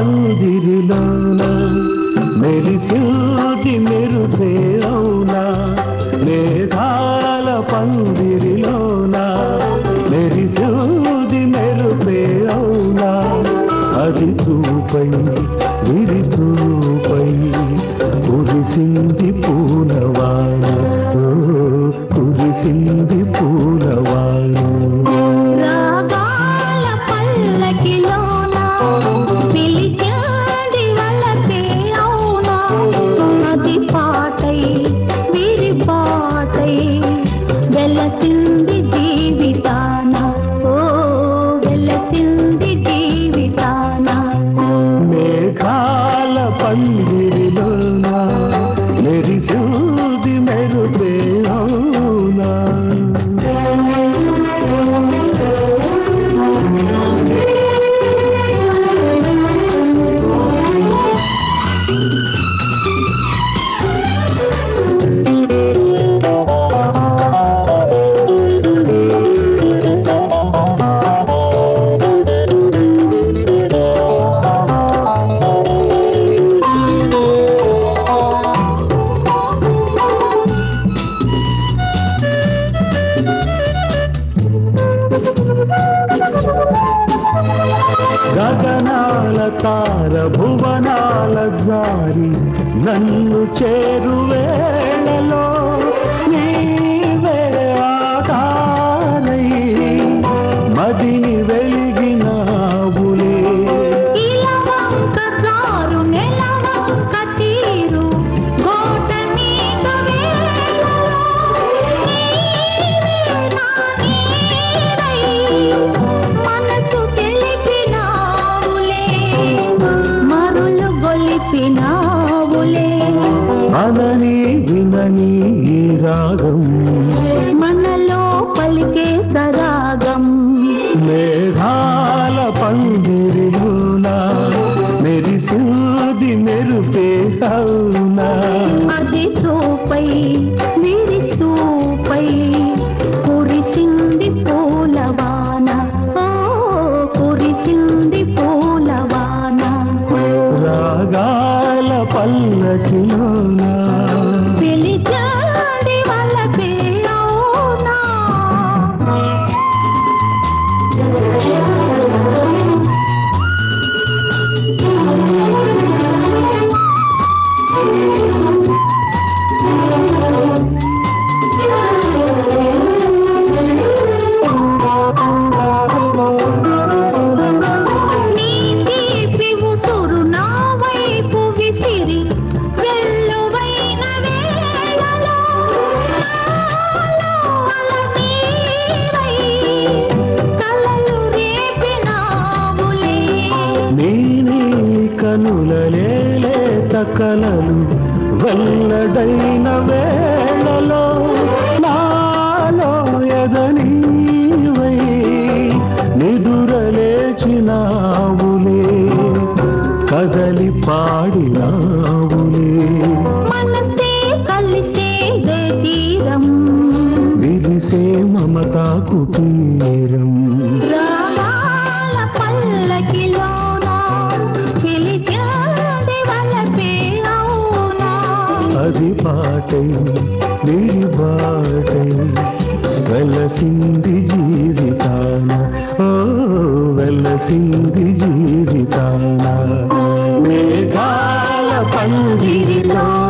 పందిరిలోన మెరిసింది మెరుపే అవునా మేఘాల పందిరిలోన మెరిసింది మెరుపే అవునా అది చూపై విరి చూపై కురిసింది పూలవాన ఓ, కురిసింది పూలవాన రాగాల పల్లకిలోన పిలిచాడి వలపే అవునా అది పాటై విరి పాటై వెలసింది జీవితాన ఓ వెలసింది జీవితాన మేఘాల పందిరిలోన మెరిసూది మెరుపే అవునా గగనాల తార భువనాల జారి నన్ను చేరువేళలో నీవే ఆకారై మదిని వెలిగినావులే ఇలవంక జారు నెలవంక తీరు గోట నీక వేళలో నీవే నా నీడై మనసు తెలిపినావులే మరులు గొలిపినావులే అనని వినని ఈ రాగం మనలో పలికే సరాగం మేఘాల పందిరిలోన మెరిసూది మెరుపే అవునా అది చూపై విరి చూపై కురిసింది పూలవాన ఓ కురిసింది పూలవాన రాగాల పల్లకిలోన పిలిచాడి వలపే అవునా నీ తీపి ఉసురు నా వైపు విసిరి వెల్లువైన వేళలో నాలో అలమీరై కలలు రేపినావులే నేనే కనులలేలే తకలలు వెల్లడైన వేళలో నాలో ఎదనీవై నిదురలేచినావులే కదలి పాడినావులే మనసే కలిసేదే తీరం విరిసే మమతా కుటీరం రాగాల పల్లకిలోన పిలిచాడి వలపే అవునా అది పాటై బాటై వెలసింది జీవితాన ఓ వెలసింది జీవితాన మేఘాల పందిరిలో